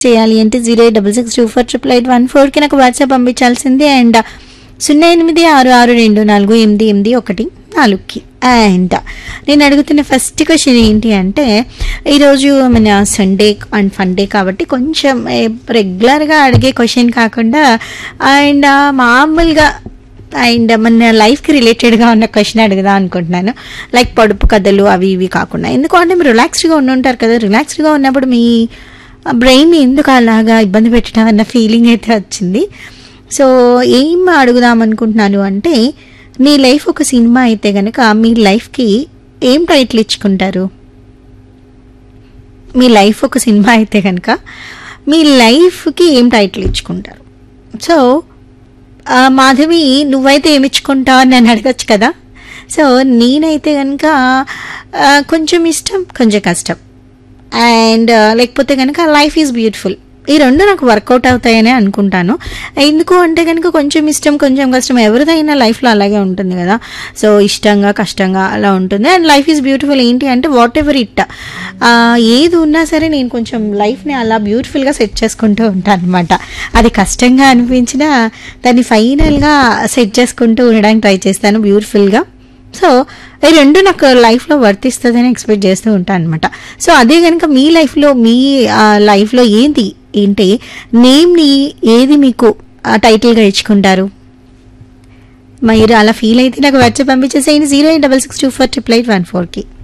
చేయాలి అంటే zero eight double six two four triple eight one ఫోర్కి నాకు వాట్సాప్ పంపించాల్సింది అండ్ సున్నా ఎనిమిది ఆరు ఆరు రెండు నాలుగు ఎనిమిది ఎనిమిది ఒకటి నాలుగుకి అండ్ నేను అడుగుతున్న ఫస్ట్ క్వశ్చన్ ఏంటి అంటే ఈరోజు మన సండే అండ్ ఫండే కాబట్టి కొంచెం రెగ్యులర్గా అడిగే క్వశ్చన్ కాకుండా అండ్ మామూలుగా అండ్ మన లైఫ్కి రిలేటెడ్గా ఉన్న క్వశ్చన్ అడుగుదాం అనుకుంటున్నాను లైక్ పొడుపు కథలు అవి ఇవి కాకుండా ఎందుకంటే మీరు రిలాక్స్డ్గా ఉండి ఉంటారు కదా రిలాక్స్డ్గా ఉన్నప్పుడు మీ బ్రెయిన్ ఎందుకు అలాగా ఇబ్బంది పెట్టడం అన్న ఫీలింగ్ అయితే వచ్చింది సో ఏం అడుగుదాం అనుకుంటున్నాను అంటే మీ లైఫ్ ఒక సినిమా అయితే కనుక మీ లైఫ్కి ఏం టైటిల్ ఇచ్చుకుంటారు మీ లైఫ్ ఒక సినిమా అయితే కనుక మీ లైఫ్కి ఏం టైటిల్ ఇచ్చుకుంటారు సో ఆ, మాధవి నువ్వైతే ఏమి ఇచ్చుకుంటావు అని నన్ను అడగచ్చు కదా సో నేనైతే కనుక ఆ, కొంచెం ఇష్టం కొంచెం కష్టం అండ్ లేకపోతే కనుక లైఫ్ ఈజ్ బ్యూటిఫుల్ ఈ రెండు నాకు వర్కౌట్ అవుతాయని అనుకుంటాను ఎందుకు అంటే కనుక కొంచెం ఇష్టం కొంచెం కష్టం ఎవరిదైనా లైఫ్లో అలాగే ఉంటుంది కదా సో ఇష్టంగా కష్టంగా అలా ఉంటుంది అండ్ లైఫ్ ఈజ్ బ్యూటిఫుల్ ఏంటి అంటే వాట్ ఎవర్ ఇట్ ఏది ఉన్నా సరే నేను కొంచెం లైఫ్ని అలా బ్యూటిఫుల్గా సెట్ చేసుకుంటూ ఉంటాను అనమాట అది కష్టంగా అనిపించినా దాన్ని ఫైనల్గా సెట్ చేసుకుంటూ ఉండడానికి ట్రై చేస్తాను బ్యూటిఫుల్గా సో ఈ రెండు నాకు లైఫ్లో వర్తిస్తుందని ఎక్స్పెక్ట్ చేస్తూ ఉంటాను అనమాట సో అదే కనుక మీ లైఫ్లో మీ ఆ, లైఫ్లో ఏంటి ఏంటి నేమ్ని ఏది మీకు ఆ, టైటిల్గా ఇచ్చుకుంటారు మీరు అలా ఫీల్ అయితే నాకు వాట్సాప్ పంపించేసేయండి zero eight double six two four triple eight one ఫోర్కి